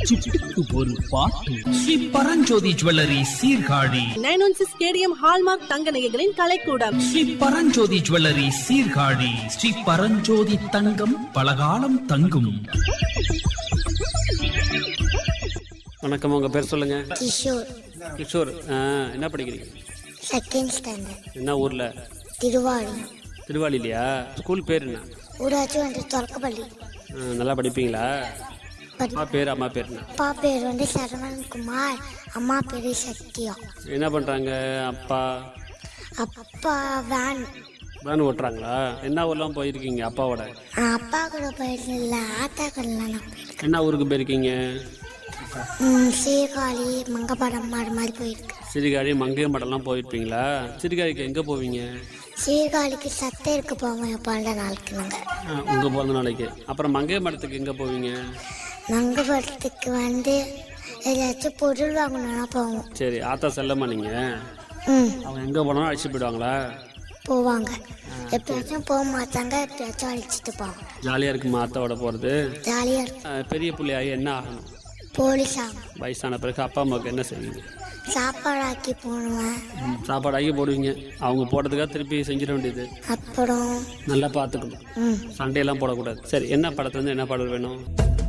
சிட்டுக்கு ஒரு பாட்டு Sri Paranjothi jewellery Sirkazhi nine one six KDM hallmark தங்க நகைகளின் கலைக்கூடம் ஸ்ரீ பரஞ்சோதி ஜுவல்லரி சீர்காழி ஸ்ரீ பரஞ்சோதி தங்கம் பலகாலம் தங்கும் வணக்கம் உங்கள் பேர் சொல்லுங்கள் கிஷோர் கிஷோர் ஆ, என்ன படிக்கிறீங்க செகண்ட் ஸ்டாண்டர்ட் என்ன ஊரில் திருவாடி திருவாளிலையா ஸ்கூல் பேர் என்ன ஊராட்சி வந்து தொடக்கப்பள்ளி ஆ, நல்லா படிப்பீங்களா படி- அப்பா பேர் அம்மா பேர் என்ன அப்பா பேர் வந்து சரவணன்குமார் அம்மா பேர் சத்யா என்ன பண்ணுறாங்க அப்பா அப்பா வேன் வேன் ஓட்டுறாங்களா என்ன ஊர்லாம் போயிருக்கீங்க அப்பாவோட நான் அப்பா கூட போயிருந்தில்ல ஆத்தா கூட நான் போயிருக்கேன் என்ன ஊருக்கு போயிருக்கீங்க ம், சீர்காழி மங்கப்படம் மாடு மாதிரி போயிருக்கேன் சிறுகாழி மங்கை மடம்லாம் போயிருப்பீங்களா சிறுகாழிக்கு எங்கே போவீங்க சீர்காழிக்கு சத்தைக்கு போவோம் பல நாளுக்கு நாங்கள் உங்கள் பிறந்த நாளைக்கு அப்புறம் மங்கை மடத்துக்கு எங்கே போவீங்க மங்கப்படத்துக்கு வந்து ஏதாச்சும் பொருள் வாங்கணும்னா போவோம் சரி ஆத்தா செல்லம்மா நீங்கள் ம் அவங்க எங்கே போனாலும் அழைச்சிட்டு போயிடுவாங்களா போவாங்க எப்பயாச்சும் போக மாட்டாங்க எப்பயாச்சும் அழைச்சிட்டு போவாங்க ஜாலியாக இருக்குமா ஆத்தாவோட போகிறது ஜாலியாக இருக்கும் பெரிய பிள்ளையாகி என்ன ஆகணும் போலீஸ் ஆகும் வயசான பிறகு அப்பா அம்மாவுக்கு என்ன செய்வீங்க சாப்பாடு ஆக்கி போடுவேன் சாப்பாடு ஆகி போடுவீங்க அவங்க போடுறதுக்காக திருப்பி செஞ்சிட வேண்டியது அப்புறம் நல்லா பார்த்துக்கணும் ம் சண்டையெல்லாம் போடக்கூடாது சரி என்ன படத்துலேருந்து என்ன பாடல் வேணும்